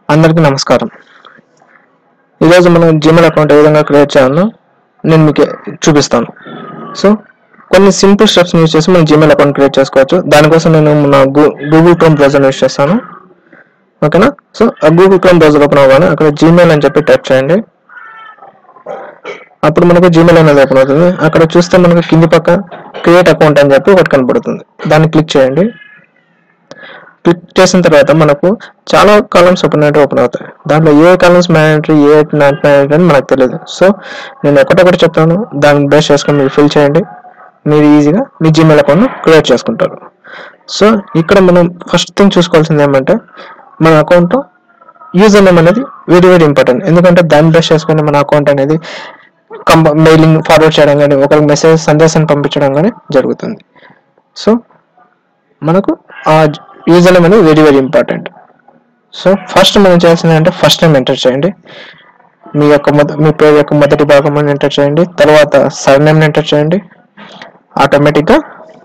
అందరికీ నమస్కారం ఈరోజు మనం జీమెయిల్ అకౌంట్ ఏ విధంగా క్రియేట్ చేయాలో నేను మీకు చూపిస్తాను సో కొన్ని సింపుల్ స్టెప్స్ యూజ్ చేసి మనం జీమెయిల్ అకౌంట్ క్రియేట్ చేసుకోవచ్చు దానికోసం నేను మన గూగుల్ క్రోమ్ బ్రౌజర్ యూజ్ చేస్తాను ఓకేనా సో ఆ గూగుల్ క్రోమ్ బ్రౌజర్ ఓపెన్ అవ్వగానే అక్కడ జీమెయిల్ అని చెప్పి టైప్ చేయండి అప్పుడు మనకు జీమెయిల్ అనేది ఓపెన్ అవుతుంది అక్కడ చూస్తే మనకు కింది పక్క క్రియేట్ అకౌంట్ అని చెప్పి ఒకటి కనబడుతుంది దాన్ని క్లిక్ చేయండి క్లిక్ చేసిన తర్వాత మనకు చాలా కాలమ్స్ ఓపెన్ అయితే ఓపెన్ అవుతాయి దాంట్లో ఏ కాలమ్స్ మ్యాండటరీ ఏ నాట్ మ్యాండటరీ అని మనకు తెలియదు సో నేను ఒకటొకటి చెప్తాను దాన్ని బేస్ చేసుకొని మీరు ఫిల్ చేయండి మీరు ఈజీగా మీ జీమెయిల్ అకౌంట్ క్రియేట్ చేసుకుంటారు సో ఇక్కడ మనం ఫస్ట్ థింగ్ చూసుకోవాల్సింది ఏమంటే మన అకౌంట్ యూజర్ నేమ్ అనేది వెరీ వెరీ ఇంపార్టెంట్ ఎందుకంటే దాన్ని బేస్ చేసుకొని మన అకౌంట్ అనేది కంప మెయిలింగ్ ఫార్వర్డ్ చేయడం కానీ ఒకరికి మెసేజ్ సందేశం పంపించడం కానీ జరుగుతుంది సో మనకు ఆ యూజర్ నేమ్ అనేది very very important so first మనం చేయాల్సింది అంటే ఫస్ట్ నేమ్ ఎంటర్ చేయండి మీ యొక్క మొద మీ పేరు యొక్క మొదటి భాగం అని ఎంటర్ చేయండి తర్వాత సర్ నేమ్ ఎంటర్ చేయండి ఆటోమేటిక్గా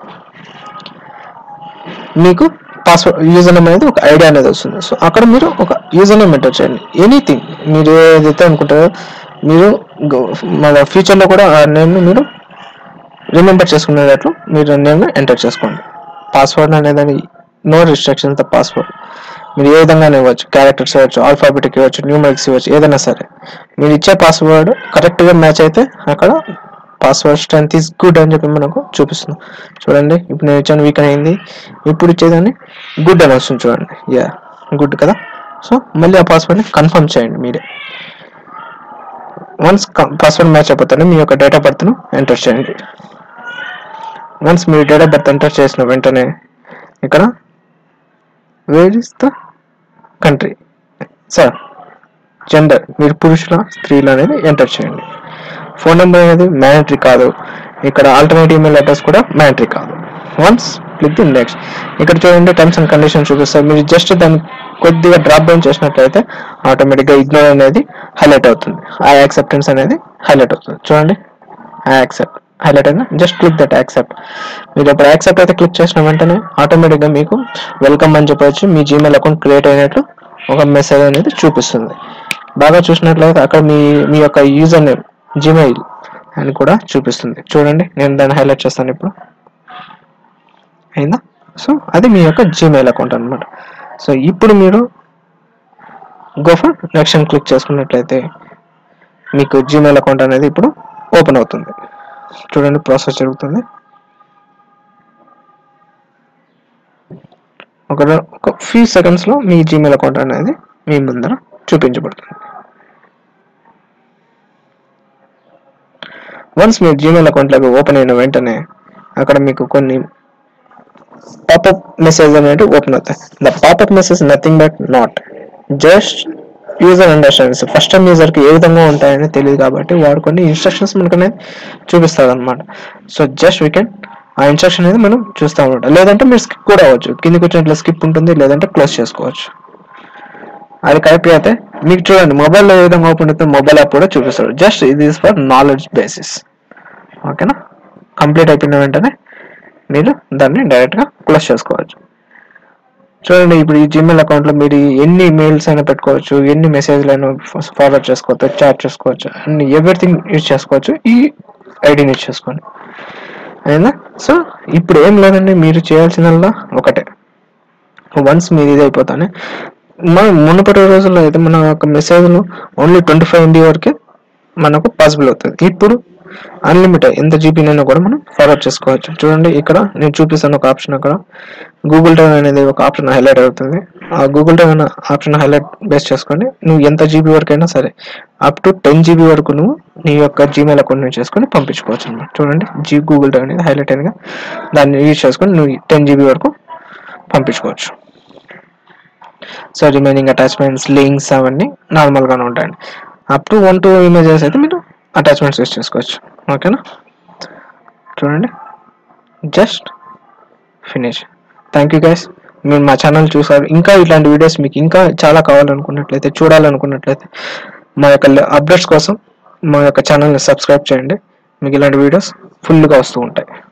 మీకు పాస్వర్డ్ యూజర్ నేమ్ అనేది ఒక ఐడియా అనేది వస్తుంది సో అక్కడ మీరు ఒక యూజర్ నేమ్ ఎంటర్ చేయండి ఎనీథింగ్ మీరు ఏదైతే అనుకుంటారో మీరు గ- మన ఫ్యూచర్లో కూడా ఆ నేమ్ని మీరు రిమెంబర్ చేసుకునేటట్లు మీరు నేమ్ని ఎంటర్ చేసుకోండి పాస్వర్డ్ అనేది నో రిస్ట్రిక్షన్స్ ద పాస్వర్డ్ మీరు ఏ విధంగా ఇవ్వచ్చు క్యారెక్టర్స్ ఇవ్వచ్చు ఆల్ఫాబెటిక్ ఇవ్వచ్చు న్యూమరిక్స్ ఇవ్వచ్చు ఏదైనా సరే మీరు ఇచ్చే పాస్వర్డ్ కరెక్ట్గా మ్యాచ్ అయితే అక్కడ పాస్వర్డ్ స్ట్రెంత్ ఈస్ గుడ్ అని చెప్పి మనకు చూపిస్తుంది చూడండి ఇప్పుడు నేను ఇచ్చాను వీక్ అయింది ఇప్పుడు ఇచ్చేదాన్ని గుడ్ అని వస్తుంది చూడండి యా గుడ్ కదా సో మళ్ళీ ఆ పాస్వర్డ్ని కన్ఫర్మ్ చేయండి మీరే వన్స్ పాస్వర్డ్ మ్యాచ్ అయిపోతానే మీ యొక్క డేట్ ఆఫ్ బర్త్ను ఎంటర్ చేయండి వన్స్ మీరు డేట్ ఆఫ్ బర్త్ ఎంటర్ చేసిన వెంటనే ఇక్కడ where is the country sir gender మీరు పురుషుల స్త్రీలు అనేది ఎంటర్ చేయండి ఫోన్ నెంబర్ అనేది మ్యాండటరీ కాదు ఇక్కడ ఆల్టర్నేట్ ఈమెయిల్ అడ్రస్ కూడా మ్యాండటరీ కాదు వన్స్ క్లిక్ ది నెక్స్ట్ ఇక్కడ చూడండి టర్మ్స్ అండ్ కండిషన్ చూపిస్తారు మీరు జస్ట్ దాన్ని కొద్దిగా డ్రాప్ డౌన్ చేసినట్లయితే ఆటోమేటిక్గా ఇగ్నోర్ అనేది హైలైట్ అవుతుంది ఆ యాక్సెప్టెన్స్ అనేది హైలైట్ అవుతుంది చూడండి ఐ యాక్సెప్ట్ హైలైట్ అయినా జస్ట్ క్లిక్ దట్ యాక్సెప్ట్ మీరు ఇప్పుడు యాక్సెప్ట్ అయితే క్లిక్ చేసిన వెంటనే ఆటోమేటిక్గా మీకు వెల్కమ్ అని చెప్పవచ్చు మీ జీమెయిల్ అకౌంట్ క్రియేట్ అయినట్లు ఒక మెసేజ్ అనేది చూపిస్తుంది బాగా చూసినట్లయితే అక్కడ మీ మీ యొక్క యూజర్ నేమ్ జీమెయిల్ అని కూడా చూపిస్తుంది చూడండి నేను దాన్ని హైలైట్ చేస్తాను ఇప్పుడు అయిందా సో అది మీ యొక్క జీమెయిల్ అకౌంట్ అన్నమాట సో ఇప్పుడు మీరు గో ఫర్ నెక్స్ట్ క్లిక్ చేసుకున్నట్లయితే మీకు జీమెయిల్ అకౌంట్ అనేది ఇప్పుడు ఓపెన్ అవుతుంది చూడండి ప్రాసెస్ జరుగుతుంది ఒక ఒక ఫ్యూ సెకండ్స్లో మీ జీమెయిల్ అకౌంట్ అనేది మీ ముందర చూపించబడుతుంది వన్స్ మీ జీమెయిల్ అకౌంట్లోకి ఓపెన్ అయిన వెంటనే అక్కడ మీకు కొన్ని పాపప్ మెసేజ్ అనేది ఓపెన్ అవుతాయి the popup message nothing but not just user understands first time యూజర్కి ఏ విధంగా ఉంటాయని తెలియదు కాబట్టి వాడు కొన్ని ఇన్స్ట్రక్షన్స్ మనకు అనేది చూపిస్తాడు అనమాట సో జస్ట్ వీ కెన్ ఆ ఇన్స్ట్రక్షన్ అనేది మనం చూస్తాం అనమాట లేదంటే మీరు స్కిప్ కూడా అవ్వచ్చు కిందికి వచ్చినట్లు స్కిప్ ఉంటుంది లేదంటే క్లోజ్ చేసుకోవచ్చు అది కరెక్ట్ అయితే మీకు చూడండి మొబైల్లో ఏ విధంగా ఓపెన్ అవుతుంది మొబైల్ యాప్ కూడా చూపిస్తాడు జస్ట్ ఇది ఇస్ ఫర్ నాలెడ్జ్ బేసిస్ ఓకేనా కంప్లీట్ అయిపోయిన వెంటనే మీరు దాన్ని డైరెక్ట్గా క్లోజ్ చేసుకోవచ్చు చూడండి ఇప్పుడు ఈ జీమెయిల్ అకౌంట్లో మీరు ఎన్ని మెయిల్స్ అయినా పెట్టుకోవచ్చు ఎన్ని మెసేజ్లు అయినా ఫార్వర్డ్ చేసుకోవచ్చు చాట్ చేసుకోవచ్చు అన్ని ఎవ్రీథింగ్ యూజ్ చేసుకోవచ్చు ఈ ఐడిని యూజ్ చేసుకోండి అయినా సో ఇప్పుడు ఏం లేదండి మీరు చేయాల్సిందల్లా ఒకటే వన్స్ మీరు ఇది అయిపోతానే మన మునుపటి రోజుల్లో అయితే మన యొక్క మెసేజ్లు ఓన్లీ ట్వంటీ ఫైవ్ ఎంబీ వరకే మనకు పాసిబుల్ అవుతుంది ఇప్పుడు అన్లిమిటెడ్ ఎంత జీబీనైనా కూడా మనం ఫార్వర్డ్ చేసుకోవచ్చు చూడండి ఇక్కడ నేను చూపిస్తాను ఒక ఆప్షన్ అక్కడ గూగుల్ డ్రైవ్ అనేది ఒక ఆప్షన్ హైలైట్ అవుతుంది ఆ గూగుల్ డ్రైవ్ అనే ఆప్షన్ హైలైట్ బేస్ చేసుకొని నువ్వు ఎంత జీబీ వరకు అయినా సరే అప్ టు టెన్ జీబీ వరకు నువ్వు నీ యొక్క జీమెయిల్ అకౌంట్ నుంచి చేసుకొని పంపించుకోవచ్చు అనమాట చూడండి జీ గూగుల్ డ్రైవ్ అనేది హైలైట్ అయినగా దాన్ని యూజ్ చేసుకొని నువ్వు టెన్ జీబీ వరకు పంపించుకోవచ్చు సో రిమైనింగ్ అటాచ్మెంట్స్ లింక్స్ అవన్నీ నార్మల్గానే ఉంటాయండి up to one two images అయితే మీరు అటాచ్మెంట్స్ యూస్ చేసుకోవచ్చు ఓకేనా చూడండి జస్ట్ ఫినిష్ థ్యాంక్ యూ గైస్ మీరు మా ఛానల్ చూసారు ఇంకా ఇట్లాంటి వీడియోస్ మీకు ఇంకా చాలా కావాలనుకున్నట్లయితే చూడాలనుకున్నట్లయితే మా యొక్క అప్డేట్స్ కోసం మా యొక్క ఛానల్ని సబ్స్క్రైబ్ చేయండి మీకు ఇలాంటి వీడియోస్ ఫుల్గా వస్తూ ఉంటాయి